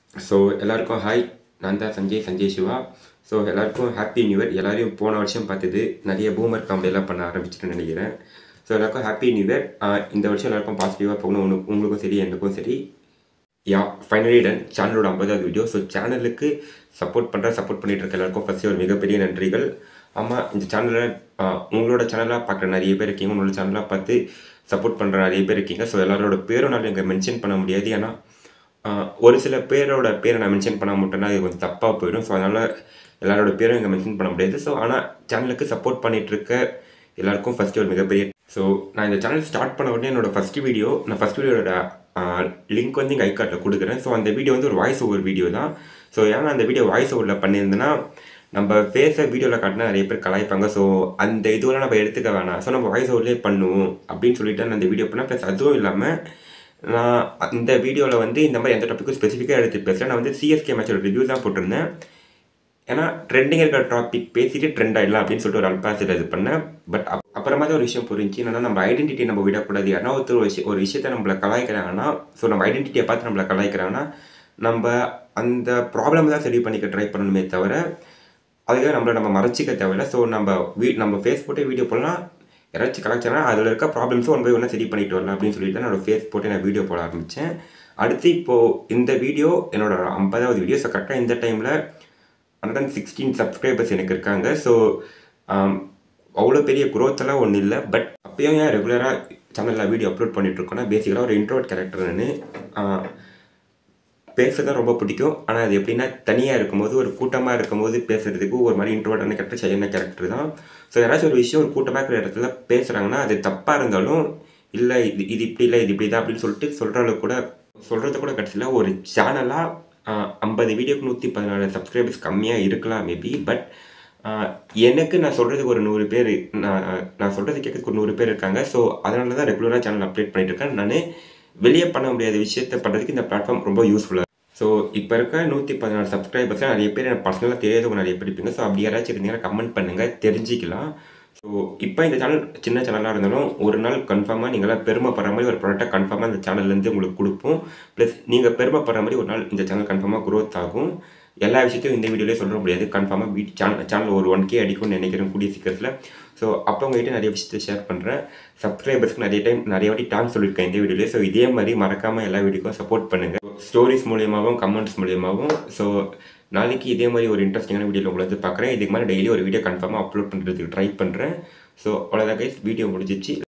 so எல்லாருக்கும் hi நான் தான் சஞ்சய் சஞ்சய் சிவா ஸோ எல்லாருக்கும் ஹாப்பி நியூ இயர் எல்லாரையும் போன வருஷம் பார்த்தது நிறைய பூமர் காமெடியெல்லாம் பண்ண ஆரம்பிச்சிட்டுன்னு நினைக்கிறேன் ஸோ எல்லாருக்கும் ஹாப்பி நியூ இயர் இந்த வருஷம் எல்லாருக்கும் பாசிட்டிவாக போகணும் உனக்கு உங்களுக்கும் சரி எனக்கும் சரி யா ஃபைனலி டன் சேனலோட ஐம்பதாவது வீடியோ ஸோ சேனலுக்கு சப்போர்ட் பண்ணுற சப்போர்ட் பண்ணிட்டு இருக்க எல்லாருக்கும் ஃபஸ்ட்டு ஒரு மிகப்பெரிய நன்றிகள் ஆமாம் இந்த சேனலில் உங்களோட சேனலாக பார்க்குற நிறைய பேர் இருக்கீங்க உங்களோட சேனலாக பார்த்து சப்போர்ட் பண்ணுற நிறைய பேர் இருக்கீங்க ஸோ எல்லாரோட பேரும் நான் இங்கே மென்ஷன் பண்ண முடியாது ஏன்னா ஆஹ், ஒரு சில பேரோட பேரை நான் மென்ஷன் பண்ண மாட்டேன்னா அது கொஞ்சம் தப்பாக போயிடும் ஸோ அதனால் எல்லாரோட பேரும் இங்கே மென்ஷன் பண்ண முடியாது ஸோ ஆனால் சேனலுக்கு சப்போர்ட் பண்ணிட்டு இருக்க எல்லாருக்கும் ஃபஸ்ட்டு ஒரு மிகப்பெரிய ஸோ நான் இந்த சேனல் ஸ்டார்ட் பண்ண உடனே என்னோட ஃபஸ்ட் வீடியோ நான் ஃபஸ்ட் வீடியோட லிங்க் வந்து இங்கே ஐக்கார்ட்டில் கொடுக்குறேன் ஸோ அந்த வீடியோ வந்து ஒரு வாய்ஸ் ஓவர் வீடியோ தான் ஸோ ஏன்னா அந்த வீடியோ வாய்ஸ் ஓவரில் பண்ணியிருந்தேன்னா நம்ம ஃபேஸை வீடியோவில் காட்டினா நிறைய பேர் கலாய்ப்பாங்க ஸோ அந்த இதுவெல்லாம் நம்ம எடுத்துக்க வேணாம் ஸோ நம்ம வாய்ஸ் ஓவர்லேயே பண்ணுவோம் அப்படின்னு சொல்லிட்டு நான் அந்த வீடியோ பண்ணேன் ப்ளஸ் அதுவும் இல்லாமல் நான் இந்த வீடியோவில் வந்து இந்த மாதிரி எந்த டாப்பிக்கும் ஸ்பெசிஃபிக்காக எடுத்து பேசல நான் வந்து சிஎஸ்கே மேட்சோட ரிவ்யூ தான் போட்டிருந்தேன் ஏன்னா ட்ரெண்டிங் இருக்கிற டாபிக் பேசிட்டு ட்ரெண்ட் ஆகிடலாம் அப்படின்னு சொல்லிட்டு ஒரு அல்பாசிட் இது பண்ணேன் பட் அப்புறமா தான் ஒரு விஷயம் புரிஞ்சு என்னன்னா நம்ம ஐடென்டிட்டி நம்ம விடக்கூடாது யாரா ஒருத்தர் ஒரு விஷயம் ஒரு விஷயத்த நம்மளை கலாய்க்கிறாங்கன்னா ஸோ நம்ம ஐடென்டிட்டியை பார்த்து நம்மளை கலாய்க்கிறாங்கன்னா நம்ம அந்த ப்ராப்ளம் தான் சரி பண்ணிக்க ட்ரை பண்ணணுமே தவிர அதுக்காக நம்மளை நம்ம மறைச்சிக்க தேவையில்ல ஸோ நம்ம வீ நம்ம ஃபேஸ் போட்டு வீடியோ போடலாம் யாராச்சும் கலாச்சாரம் அதில் இருக்க ப்ராப்ளம்ஸும் ஒன் பை ஒன்றா சரி பண்ணிட்டு வரலாம் அப்படின்னு சொல்லிட்டு தான் என்னோட ஃபேஸ் போட்டு நான் வீடியோ போட ஆரம்பித்தேன் அடுத்து இப்போது இந்த வீடியோ என்னோட ஐம்பதாவது வீடியோ ஸோ கரெக்டாக இந்த டைமில் ஹண்ட்ரட் அண்ட் சிக்ஸ்டீன் சப்ஸ்கிரைபர்ஸ் எனக்கு இருக்காங்க ஸோ அவ்வளோ பெரிய growth எல்லாம் ஒன்றும் இல்லை பட் அப்பயும் ஏன் ரெகுலராக சேனலில் வீடியோ அப்லோட் பண்ணிட்டு இருக்கோன்னா பேசிக்கலாக ஒரு இன்ட்ரோட் கேரக்டர் நான் பேச தான் ரொம்ப பிடிக்கும் ஆனால் அது எப்படின்னா தனியாக இருக்கும்போது ஒரு கூட்டமாக இருக்கும்போது பேசுறதுக்கு ஒரு மாதிரி இன்ட்ரோட்டான கேரக்டர் சரியான கேரக்டர் தான் ஸோ யாராச்சும் ஒரு விஷயம் ஒரு கூட்டமாக இருக்கிற இடத்துல பேசுகிறாங்கன்னா அது தப்பாக இருந்தாலும் இல்லை இது இது இப்படி இல்லை இது இப்படி தான் அப்படின்னு சொல்லிட்டு சொல்கிற அளவுக்கு கூட சொல்கிறது கூட கடைசியில் ஒரு சேனலாக ஐம்பது வீடியோக்கு நூற்றி பதினாலு சப்ஸ்கிரைபர்ஸ் கம்மியாக இருக்கலாம் மேபி பட் எனக்கு நான் சொல்கிறதுக்கு ஒரு நூறு பேர் நான் நான் சொல்கிறது கேட்கறதுக்கு ஒரு நூறு பேர் இருக்காங்க ஸோ அதனால தான் ரெகுலராக சேனல் அப்டேட் பண்ணிட்டு இருக்கேன் நான் வெளியே பண்ண முடியாத விஷயத்த பண்ணுறதுக்கு இந்த பிளாட்ஃபார்ம் ரொம்ப யூஸ்ஃபுல்லாக ஸோ இப்போ இருக்க நூற்றி பதினாலு சப்ஸ்கிரைபர்ஸில் நிறைய பேர் எனக்கு பர்சனலாக தெரியாதவங்க நிறைய பேர் இருப்பீங்க ஸோ அப்படி யாராச்சும் இருந்தீங்கன்னா கமெண்ட் பண்ணுங்கள் தெரிஞ்சிக்கலாம் ஸோ இப்போ இந்த சேனல் சின்ன சேனலாக இருந்தாலும் ஒரு நாள் கன்ஃபார்மாக நீங்களாம் பெருமைப்படுற மாதிரி ஒரு ப்ராடக்ட்டை கன்ஃபார்மாக இந்த சேனல்லேருந்து உங்களுக்கு கொடுப்போம் ப்ளஸ் நீங்கள் பெருமைப்படுற மாதிரி ஒரு நாள் இந்த சேனல் கன்ஃபார்மாக growth ஆகும் எல்லா விஷயத்தையும் இந்த வீடியோலேயே சொல்ல முடியாது கன்ஃபார்மாக வீட் சேனல் சேனல் ஒரு ஒன் கே அடிக்கும்னு நினைக்கிறேன் கூடிய சீக்கிரத்தில் ஸோ அப்போ உங்ககிட்ட நிறைய விஷயத்தை ஷேர் பண்ணுறேன் சப்ஸ்கிரைபர்ஸ்க்கு நிறைய டைம் நிறைய வாட்டி டான்ஸ் சொல்லியிருக்கேன் இந்த வீடியோலேயே ஸோ இதே மாதிரி மறக்காமல் எல்லா வீடியோக்கும் சப்போர்ட் பண்ணுங்கள் ஸ்டோரிஸ் மூலியமாகவும் கமெண்ட்ஸ் மூலியமாகவும் ஸோ நாளைக்கு இதே மாதிரி ஒரு இன்ட்ரெஸ்டிங்கான வீடியோவில் உங்களை வந்து பார்க்குறேன் இதுக்கு மேலே டெய்லி ஒரு வீடியோ கன்ஃபார்மாக அப்லோட் பண்ணுறதுக்கு ட்ரை பண்ணுறேன் ஸோ அவ்வளோதான் கைஸ் வீடியோ முடிஞ்சிச்சு